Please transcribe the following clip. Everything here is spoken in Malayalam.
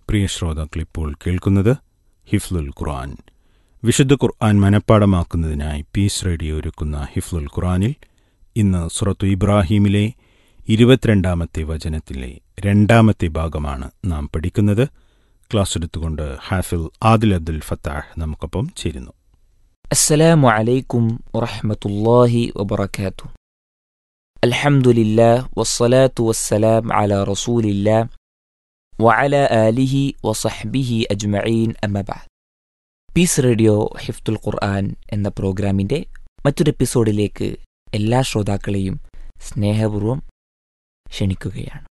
പ്രിയ ശ്രോതാക്കൾ ഇപ്പോൾ കേൾക്കുന്നത് ഹിഫ്ലുൽ ഖുർആൻ വിശുദ്ധ ഖുർആൻ മനഃപ്പാടമാക്കുന്നതിനായി പീസ് റേഡിയോ ഒരുക്കുന്ന ഹിഫ്ലുൽ ഖുർആനിൽ ഇന്ന് സുറത്തു ഇബ്രാഹീമിലെ ഇരുപത്തിരണ്ടാമത്തെ വചനത്തിലെ രണ്ടാമത്തെ ഭാഗമാണ് നാം പഠിക്കുന്നത് ക്ലാസ് എടുത്തുകൊണ്ട് ഹാഫിൽ ആദിൽ അബ്ദുൽ ഫത്താഹ് നമുക്കൊപ്പം ചേരുന്നു السلام عليكم ورحمة الله وبركاته الحمد لله والصلاة والسلام على رسول الله وعلى آله وصحبه أجمعين أما بعد പീസ് റേഡിയോ ഹിഫ്തുൽ ഖുർആൻ എന്ന പ്രോഗ്രാമിൻ്റെ മറ്റൊരു എപ്പിസോഡിലേക്ക് എല്ലാ ശ്രോതാക്കളെയും സ്നേഹപൂർവ്വം ക്ഷണിക്കുകയാണ്